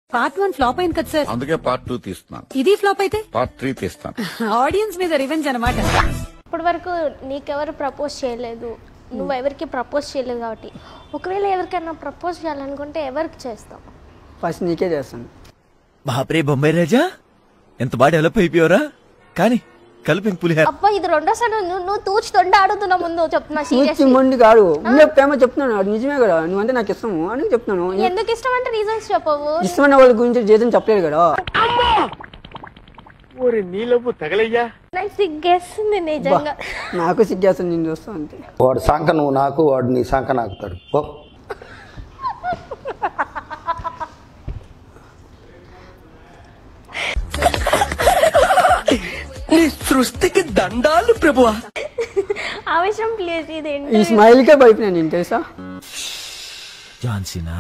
Part one flop అయింది కదా sir అందుకే పార్ట్ టూ తీస్తున్నాను ఇది ఫ్లాప్ అయితే పార్ట్ త్రీ తీస్తాను ఆడియన్స్ మీద రివెంజ్ అనమాట ఇప్పటి వరకు నీకెవరు ప్రపోజ్ చేయలేదు నువ్వు ఎవరికి ప్రపోజ్ చేయలేదు కాబట్టి ఒకవేళ ఎవరికైనా ప్రపోజ్ చేయాలనుకుంటే ఎవరికి చేస్తావు ఫస్ట్ నీకే చేస్తాను బాప్రే బొంబాయి రాజా ఎంత బాగా డెవలప్ అయిపోయావరా కానీ కలిపి పులిహార అబ్బా ఇది రెండోసారి నువ్వు నువ్వు తూచి తొండ ఆడుతున్నా ముందు చెప్తున్నా పూర్తి సీరియస్లీ మొండి కాదు ముందే ప్రేమ చెప్తున్నాను అది నిజమే కదా నువ్వంటే నాకు ఇష్టము అని చెప్తున్నాను ఎందుకు ఇష్టం అంటే రీజన్స్ చెప్పవు ఇష్టమైన వాళ్ళ గురించి జీతం చెప్పలేదు కదా నాకు సిగ్గేస్తుంది నిజంగా నాకు సిగ్గేస్తుంది నేను చూస్తా అంతే వాడు సంఖ నువ్వు నాకు వాడు నీ సంఖ నాకుతాడు పో. నీ సృష్టికి దండాలు ప్రభువా ఆవేశం ప్లీజ్ ఇది ఈ స్మైల్కే భయపడినా నేను తెలుసా జాన్సీనా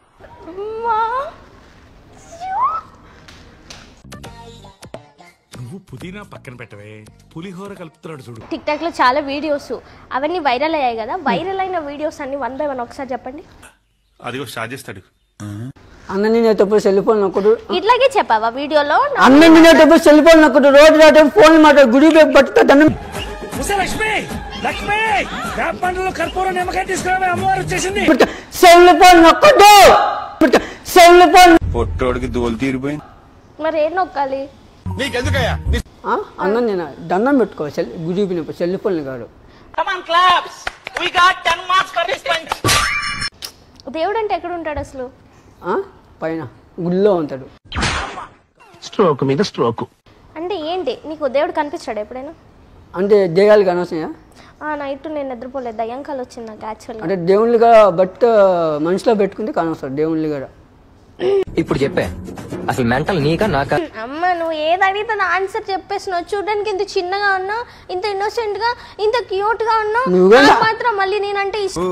నువ్వు పుదీనా పక్కన పెట్టవే పులిహోర కలుపుతున్నాడు చూడు టిక్ టాక్ లో చాలా వీడియోస్ అవన్నీ వైరల్ అయ్యాయి కదా వైరల్ అయిన వీడియోస్ అన్ని వన్ బై వన్ ఒకసారి చెప్పండి అదిగో స్టార్ట్ చేస్తాడు అన్న నేనేటప్పుడు సెల్ ఫోన్ నొక్కడు ఇట్లాగే చెప్పావా వీడియోలో అన్న నేనేటప్పుడు సెల్ ఫోన్ నొక్కడు రోజు రాటే ఫోన్ మాట గుడి పోయి పట్టుతా దండం లక్ష్మి లక్ష్మి వేపండ్లో కర్పూర నిమ్మకాయ తీసుకురావే అమ్మవారు వచ్చేసింది పెడతా. సెల్ ఫోన్ నొక్కడు పెడతా. సెల్ ఫోన్ పొట్టోడికి దోలు తీరిపోయింది మరి ఏం నొక్కాలి ఆ? అన్న నేను దండం పెట్టుకో సెల్ గుడి పోయినప్పుడు సెల్ ఫోన్ కాదు దేవుడు అంటే ఎక్కడ ఉంటాడు అసలు ఆ? పైన గుడిలో ఉంటాడు స్ట్రోక్ మీద స్ట్రోక్ అంటే ఏంటి నీకు దేవుడు కనిపించాడు ఎప్పుడైనా అంటే దేగాలు కనవసయా ఆ నైట్ నేను నిద్రపోలేదు దయ్యంకాలు వచ్చింది నాకు యాక్చువల్గా అంటే దేవుళ్ళుగా బట్ మనిషిలో పెట్టుకుంటే కానొస్తాడు దేవుళ్ళు కూడా ఇప్పుడు చెప్పే అసలు మెంటల్ నీకా నాకా అమ్మ నువ్వు ఏది అడిగితే ఆన్సర్ చెప్పేసినావు చూడడానికి ఇంత చిన్నగా ఉన్నావు ఇంత ఇన్నోసెంట్ గా ఇంత క్యూట్ గా ఉన్నావు నువ్వే నాకు మాత్రం మళ్ళీ నేనంటే ఇష్టం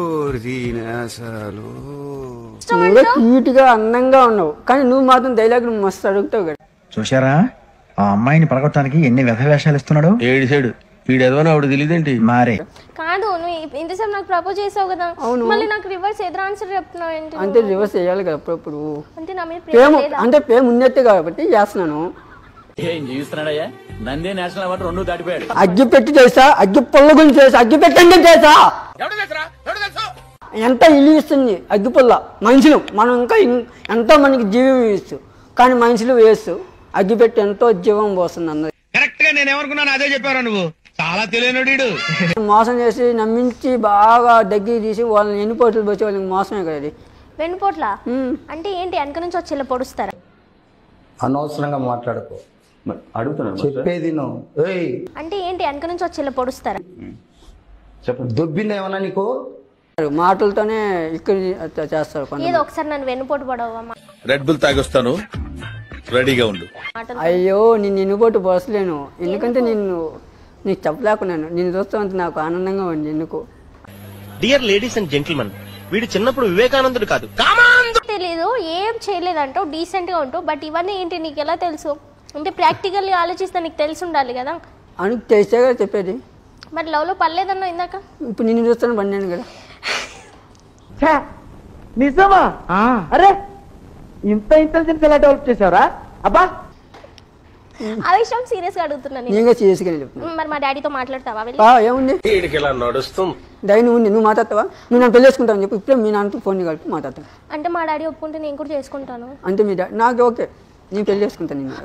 నువ్వే క్యూట్ గా అందంగా ఉన్నావు కానీ నువ్వు మాత్రం డైలాగ్ నువ్వు మస్తు అడుగుతావు కదా చూశారా ఆ అమ్మాయిని పడగొట్టడానికి ఎన్ని వ్యధ వేషాలు ఇస్తున్నాడు ఏడు సైడు వీడెదవో ఆవిడ తెలియదేంటి మారే కాదు నువ్వు ఇ- ఇంతసేపు నాకు ప్రపోజ్ చేసావు కదా మళ్ళీ నాకు రివర్స్ ఎదురు ఆన్సర్ చెప్తున్నావు ఏంటి అంటే రివర్స్ చేయాలి కదా అప్పుడప్పుడు అంటే నా మీద ప్రేమ ప్రేమ లేదా అంటే ప్రేమ ఉన్నట్టే కాబట్టి చేస్తున్నాను ఏం జీవిస్తున్నాడయ్యా నందే నేషనల్ అవార్డు రెండు దాటిపోయాడు అగ్గి పెట్టి చేసా అగ్గి పుల్ల గురించి చేసా అగ్గి పెట్టండి చేసా ఎంత ఇల్లు ఇస్తుంది అగ్గి పుల్ల మనుషులు మనం ఇంకా ఇం- ఎంతో మనకి జీవం ఇస్తూ కానీ మనుషులు వేస్తూ అగ్గి పెట్టి ఎంతో జీవం పోస్తుంది అందరికి కరెక్ట్ గా నేను ఏమనుకున్నాను అదే చెప్పారా నువ్వు చాలా తెలియనుడు మోసం చేసి నమ్మించి బాగా దగ్గర తీసి వాళ్ళని ఎన్ని పోట్లు వచ్చి వాళ్ళకి మోసమే కదా అది వెన్నుపోట్ల అంటే ఏంటి వెనక నుంచి వచ్చి ఇలా పొడుస్తారా అనవసరంగా మాట్లాడుకో చెప్పేది నువ్వు ఏయ్ అంటే ఏంటి వెనక నుంచి వచ్చి ఇలా పొడుస్తారా దొబ్బింది ఏమన్నా నీకు మాటలతోనే ఇక్కడ అట్లా చేస్తారు కొంత ఏదో ఒకసారి నన్ను వెన్నుపోటు పడవమ్మా రెడ్ బుల్ తాగొస్తాను రెడీగా ఉండు మాటలు అయ్యో నేను ఎన్నుకోటి పోసలేను ఎందుకంటే నిన్ను నీకు చెప్పలేకున్నాను నేను చూస్తామంటే నాకు ఆనందంగా ఉంది ఎందుకు డియర్ లేడీస్ అండ్ జెంటిల్మెన్ వీడు చిన్నప్పుడు వివేకానందుడు కాదు తెలీదు ఏం చేయలేదంటావు డీసెంట్ గా ఉంటావు బట్ ఇవన్నీ ఏంటి నీకు ఎలా తెలుసు అంటే ప్రాక్టికల్ గా ఆలోచిస్తే నీకు తెలిసి ఉండాలి కదా అని తెలిసే కదా చెప్పేది మరి లవ్ లో పర్లేదన్నా ఇందాక ఇప్పుడు నిన్ను చూస్తాను పడినాను కదా నిజమా అరే ఇంత ఇంటెలిజెన్స్ ఎలా డెవలప్ చేసావురా అబ్బా ఆ విషయం సీరియస్ గా అడుగుతున్నాను నేను. నేనే సీరియస్గానే చెప్తున్నా మరి మా డాడీతో మాట్లాడతావా వెళ్ళి ఆ, ఏముంది వీడికి ఇలా నడుస్తుంది దయ ఉంది నువ్వు మాట్లాడతావా నువ్వు నన్ను పెళ్లి చేసుకుంటావు చెప్పి ఇప్పుడే మీ నాన్నతో ఫోన్ కలిపి మాట్లాడతాను అంటే మా డాడీ ఒప్పుకుంటే నేను కూడా చేసుకుంటాను అంటే మీ డా- నాకు ఓకే నేను పెళ్లి చేసుకుంటాను నేను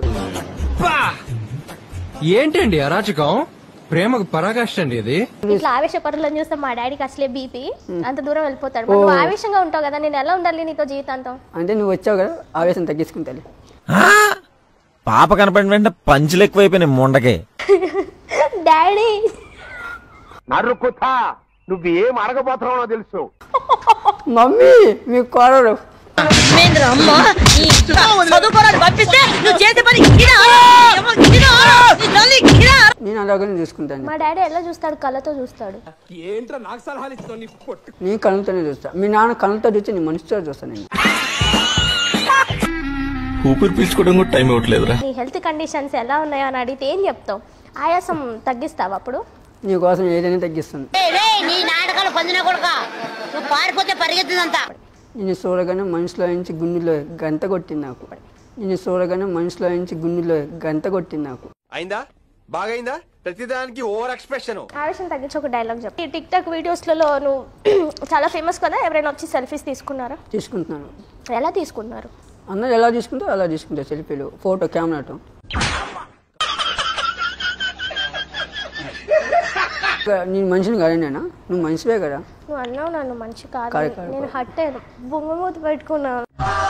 ఏంటండి అరాచకం ప్రేమకు పరాకాష్ట అండి ఇది ఇట్లా ఆవేశ పరులను చూస్తే మా డాడీకి అసలే బీపీ అంత దూరం వెళ్ళిపోతాడు మరి నువ్వు ఆవేశంగా ఉంటావు కదా నేను ఎలా ఉండాలి నీతో జీవితాంతం అంటే నువ్వు వచ్చావు కదా ఆవేశం తగ్గించుకుంటాను పాప కనపడిన వెంటనే పంచులు ఎక్కువైపోయినాయి ముండకే డాడీ నరుకుతా నువ్వేం అడగబోతున్నావో తెలుసు మమ్మీ మీ కోరడు నేను అలాగనే చూసుకుంటాను మా డాడీ ఎలా చూస్తాడు కళ్ళతో చూస్తాడు నీ కళ్ళతోనే చూస్తా మీ నాన్న కళ్ళతో చూస్తే నీ మనిషితో చూస్తాను నేను ఊపిరి పీల్చుకోవడం కూడా టైం ఇవ్వట్లేదురా నీ హెల్త్ కండిషన్స్ ఎలా ఉన్నాయో అని అడిగితే ఏం చెప్తావు ఆయాసం తగ్గిస్తావు అప్పుడు నీ కోసం ఏదైనా తగ్గిస్తాను నిన్ను చూడగానే మనసులో నుంచి గుండెలో గంట కొట్టింది నాకు నిన్ను చూడగానే మనసులో నుంచి గుండెలో గంట కొట్టింది నాకు అయిందా బాగైందా ప్రతిదానికి ఓవర్ ఎక్స్ప్రెషన్ ఆవేశం తగ్గించి ఒక డైలాగ్ చెప్పు ఈ టిక్ టాక్ వీడియోస్లలో నువ్వు చాలా ఫేమస్ కదా ఎవరైనా వచ్చి సెల్ఫీస్ తీసుకున్నారా తీసుకుంటున్నాను ఎలా తీసుకున్నారు అందరు ఎలా తీసుకుంటే అలా తీసుకుంటారు సెల్ఫీలు ఫోటో కెమెరాతో నేను మనిషిని కదా నేనా నువ్వు మనిషివే కదా నువ్వు అన్నావు నన్ను మంచి కాదు కాదు, కాదు. నేను హట్ అయ్యాను బొంగమూత పెట్టుకున్నాను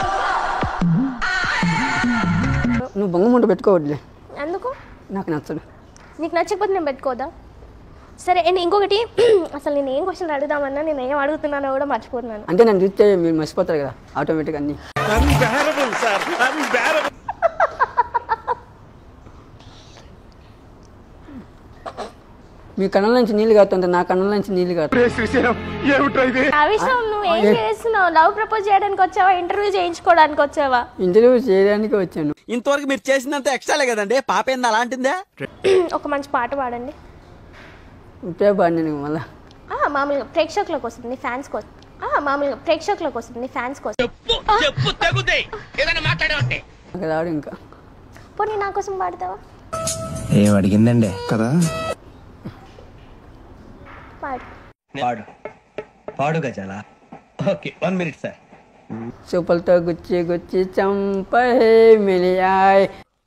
నువ్వు బొంగముంట పెట్టుకోవద్దులే ఎందుకు నాకు నచ్చదు నీకు నచ్చకపోతే నేను పెట్టుకోదా సరే నేను ఇంకొకటి అసలు నేను ఏం క్వశ్చన్ అడుగుదామన్నా నేను ఏం అడుగుతున్నానో కూడా మర్చిపోతున్నాను అంటే నన్ను చూస్తే మీరు మర్చిపోతారు కదా ఆటోమేటిక్ అన్ని మీ కళ్ళ నుంచి నీళ్ళు కాస్తుంటే నా కళ్ళ నుంచి నీళ్ళు కాదు ఆవేశం నువ్వు ఏం చేస్తున్నావు లవ్ ప్రపోజ్ చేయడానికి వచ్చావా ఇంటర్వ్యూ చేయించుకోవడానికి వచ్చావా ఇంటర్వ్యూ చేయడానికి వచ్చాను ఇంతవరకు మీరు చేసినంత ఎక్స్ట్రాలే కదండి పాప ఏంది అలాంటిందే ఒక మంచి పాట పాడండి ఇప్పుడే పాడినాను మళ్ళా ఆ, మామూలుగా ప్రేక్షకులకు వస్తుంది నీ ఫ్యాన్స్ కోసం ఆ, మామూలుగా ప్రేక్షకులకు వస్తుంది నీ ఫ్యాన్స్ కోసం నాకు రాడు ఇంకా పోనీ నా కోసం పాడతావా ఏం అడిగిందండి కదా పాడు పాడు పాడు గజాల ఓకే వన్ మినిట్ సార్ చూపులతో గుచ్చి గుచ్చి చంపే మిలియాయ్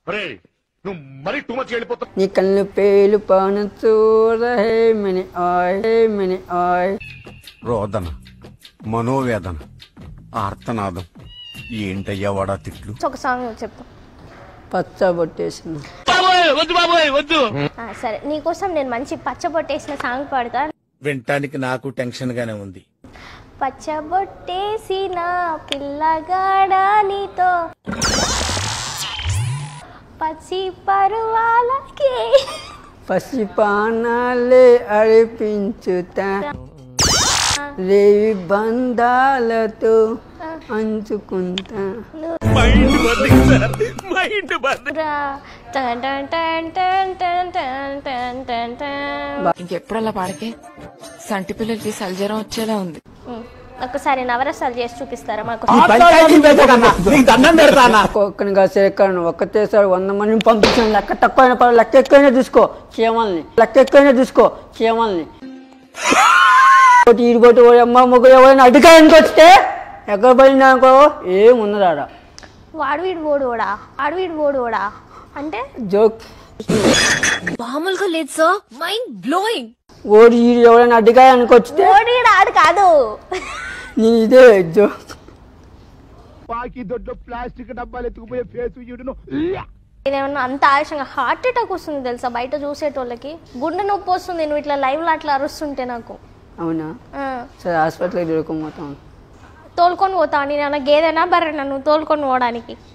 నీ కళ్ళు పేలు పాను చూరహే మిని ఆయ్ హే మిని ఆయ్ రోదన మనోవేదన ఆర్తనాదం ఏంటయ్యా వాడా తిట్లు ఒక సాంగ్ చెప్పు పచ్చ బొట్టేసింది ఆ, సరే నీకోసం నేను మంచి పచ్చబొట్టేసిన సాంగ్ పాడతా వినటానికి నాకు టెన్షన్ గానే ఉంది పచ్చబొట్టేసిన పిల్లగాడా నీతో పచ్చి పరువాలకి పసిపానాలే అర్పించుతా రేవి బంధాలతో అంచుకుంటా రా. టన్ టన్ టన్ టన్ టన్ టన్ టన్ టన్ టన్. ఇంకెప్పుడు అలా పాడకే సంటి పిల్లలకి సల్జరం వచ్చేలా ఉంది ఉమ్. ఒక్కసారి నవరసాలు చేసి చూపిస్తారా మాకు ఒక్కని కాదు సేకరణ ఒక్కటేసారి వంద మందిని పంపించాను లెక్క తక్కువైన పర్వాలేదు లెక్క ఎక్కువైనా చూసుకో చీమల్ని లెక్క ఎక్కువైనా చూసుకో చీమల్ని ఒకటి ఇరుగోటి అమ్మ ముగ్గురు ఎవరైనా అడ్డుకాయనికి వస్తే ఎక్కడ పడింది అనుకో ఏమున్నదాడా వాడు వీడు ఓడు ఓడా ఆడు వీడు ఓడు ఓడా అంటే జోక్ మామూలుగా లేదు సార్ మైండ్ బ్లోయింగ్ ఓడి ఈడు ఎవరైనా అడ్డుకాయనికి వస్తే ఓడు వీడు ఆడు కాదు నీ ఇదే జోక్ నేనేమన్నా అంత ఆవేశంగా హార్ట్ అటాక్ వస్తుంది తెలుసా బయట చూసేటోళ్ళకి గుండె నొప్పి వస్తుంది నువ్వు ఇట్లా లైవ్ లో అట్లా అరుస్తుంటే నాకు అవునా ఆ. సరే హాస్పిటల్కి దొరకమోతాం తోలుకొని పోతా నేను ఏమన్నా గేదెనా బర్రెనా నువ్వు తోలుకొని పోవడానికి